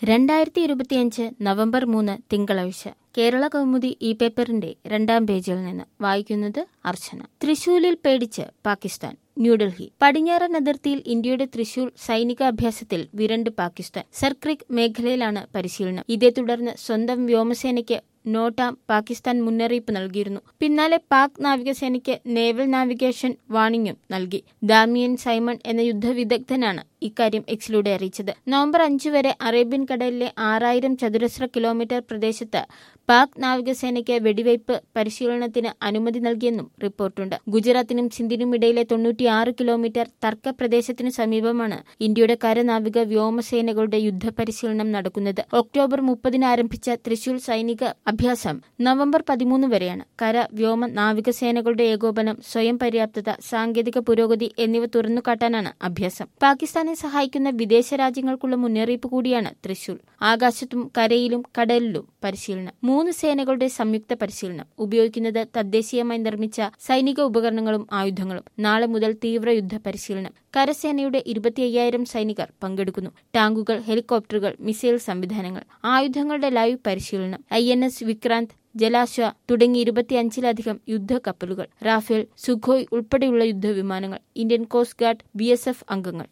രണ്ടായിരത്തി ഇരുപത്തിയഞ്ച് നവംബർ മൂന്ന് തിങ്കളാഴ്ച കേരള കൗമുദി ഈ പേപ്പറിന്റെ രണ്ടാം പേജിൽ നിന്ന് വായിക്കുന്നത് അർച്ചന തൃശൂലിൽ പേടിച്ച് പാകിസ്ഥാൻ ന്യൂഡൽഹി പടിഞ്ഞാറൻ അതിർത്തിയിൽ ഇന്ത്യയുടെ തൃശൂർ സൈനിക അഭ്യാസത്തിൽ വിരണ്ട് പാകിസ്ഥാൻ സർക്രിക് മേഖലയിലാണ് പരിശീലനം ഇതേ തുടർന്ന് സ്വന്തം വ്യോമസേനയ്ക്ക് നോട്ടാം പാകിസ്ഥാൻ മുന്നറിയിപ്പ് നൽകിയിരുന്നു പിന്നാലെ പാക് നാവികസേനയ്ക്ക് നേവൽ നാവിഗേഷൻ വാണിംഗും നൽകി ദാമിയൻ സൈമൺ എന്ന യുദ്ധവിദഗ്ധനാണ് ഇക്കാര്യം എക്സിലൂടെ അറിയിച്ചത് നവംബർ അഞ്ചു വരെ അറേബ്യൻ കടലിലെ ആറായിരം ചതുരശ്ര കിലോമീറ്റർ പ്രദേശത്ത് പാക് നാവികസേനയ്ക്ക് വെടിവയ്പ് പരിശീലനത്തിന് അനുമതി നൽകിയെന്നും റിപ്പോർട്ടുണ്ട് ഗുജറാത്തിനും സിന്ധിനും ഇടയിലെ തൊണ്ണൂറ്റിയാറ് കിലോമീറ്റർ തർക്ക പ്രദേശത്തിനു സമീപമാണ് ഇന്ത്യയുടെ കരനാവിക വ്യോമസേനകളുടെ യുദ്ധപരിശീലനം നടക്കുന്നത് ഒക്ടോബർ മുപ്പതിന് ആരംഭിച്ച തൃശൂർ സൈനിക അഭ്യാസം നവംബർ പതിമൂന്ന് വരെയാണ് കര വ്യോമ നാവികസേനകളുടെ ഏകോപനം സ്വയം പര്യാപ്തത സാങ്കേതിക പുരോഗതി എന്നിവ തുറന്നുകാട്ടാനാണ് അഭ്യാസം പാകിസ്ഥാനെ സഹായിക്കുന്ന വിദേശ രാജ്യങ്ങൾക്കുള്ള മുന്നറിയിപ്പ് കൂടിയാണ് തൃശൂർ ആകാശത്തും കരയിലും കടലിലും പരിശീലനം മൂന്ന് സേനകളുടെ സംയുക്ത പരിശീലനം ഉപയോഗിക്കുന്നത് തദ്ദേശീയമായി നിർമ്മിച്ച സൈനിക ഉപകരണങ്ങളും ആയുധങ്ങളും നാളെ മുതൽ തീവ്ര യുദ്ധ പരിശീലനം കരസേനയുടെ ഇരുപത്തി അയ്യായിരം സൈനികർ പങ്കെടുക്കുന്നു ടാങ്കുകൾ ഹെലികോപ്റ്ററുകൾ മിസൈൽ സംവിധാനങ്ങൾ ആയുധങ്ങളുടെ ലൈവ് പരിശീലനം I N S Vikrant Jalashwa തുടങ്ങി ഇരുപത്തിയഞ്ചിലധികം യുദ്ധക്കപ്പലുകൾ റാഫേൽ സുഖോയ് ഉൾപ്പെടെയുള്ള യുദ്ധവിമാനങ്ങൾ ഇന്ത്യൻ കോസ്റ്റ് ഗാർഡ് ബി അംഗങ്ങൾ